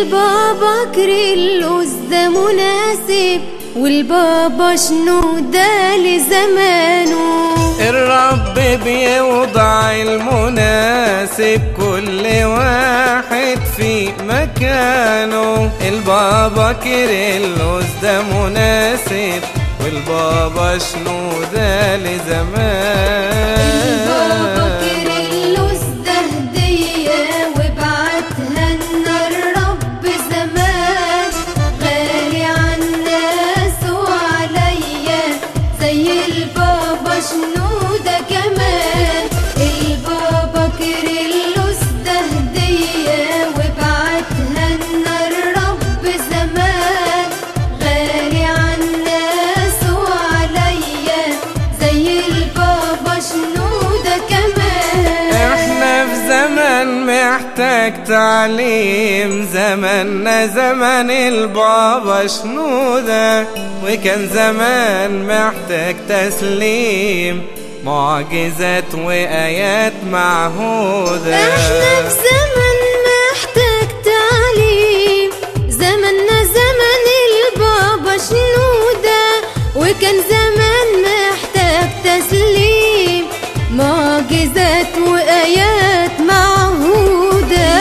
البابا كريلوس ده مناسب والبابا شنو ده لزمانه الرب بيوضع المناسب كل واحد في مكانه البابا كيرلس ده مناسب والبابا شنو ده لزمان البابا كريلوس ده هدية وبعتها لنا الرب زمان غالي عالناس وعليا زي البابا شنو ده كمان البابا كريلوس ده هدية وبعتها لنا الرب زمان غالي عالناس وعليا زي البابا شنو ده كمان احنا في زمن محتاج تعليم زمننا زمن البابا شنو ده وكان زمان محتاج تسليم معجزات وآيات معهودة احنا في زمن محتاج تعليم زمننا زمن البابا شنو ده وكان زمان محتاج تسليم معجزات وآيات معهودة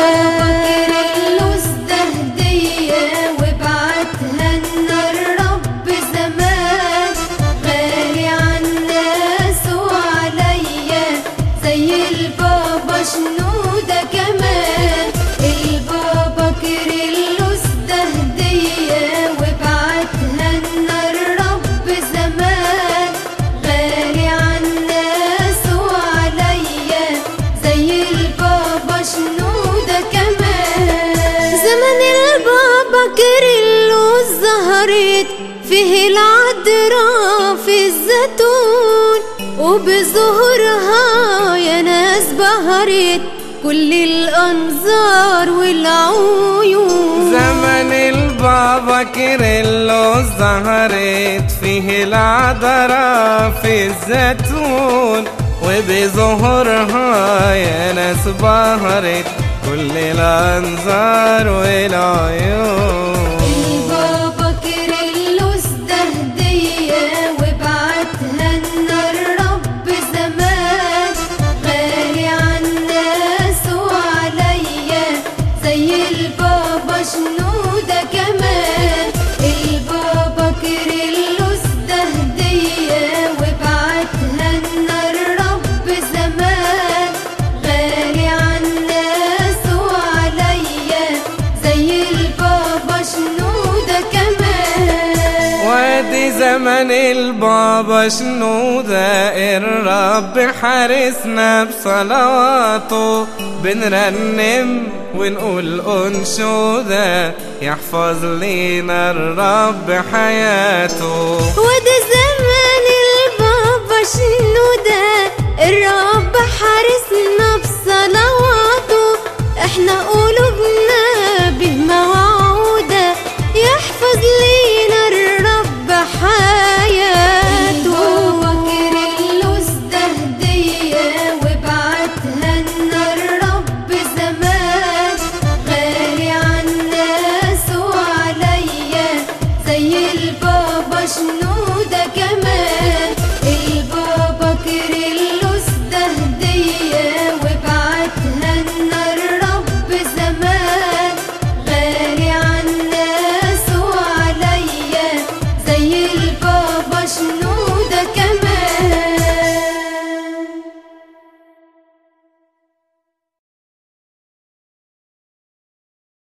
كيرلس ده هدية وبعتها لنا الرب زمان غالي عالناس وعليا زي البابا شنو ده كمان البابا كيرلس ده هدية وبعتها لنا الرب زمان غالي عالناس وعليا زي البابا شنو ده كمان زمن البابا كيرلس ظهرت فيه العذراء في الزيتون وبظهورها يا ناس بهرت كل الأنظار والعيون زمن البابا كيرلو ظهرت فيه العذراء في الزيتون وبظهورها يا ناس بهرت كل الأنظار والعيون البابا كيرلس ده هدية وبعتها لنا الرب زمان غالي عالناس وعليا زي البابا شنو ده كمان البابا كيرلس ده هدية وبعتها لنا الرب زمان غالي عالناس وعليا زي البابا شنو ده كمان وادي زمن البابا شنو ده الرب حارسنا بصلواته بنرنم ونقول أنشودة يحفظ لينا الرب حياته وده زمان البابا شنو ده الرب حارسنا بصلواته احنا قلوبنا به موعودة يحفظ لينا الرب حياته كيرلس ده هدية وبعتها لنا الرب زمان غالي عالناس وعليا زي البابا شنو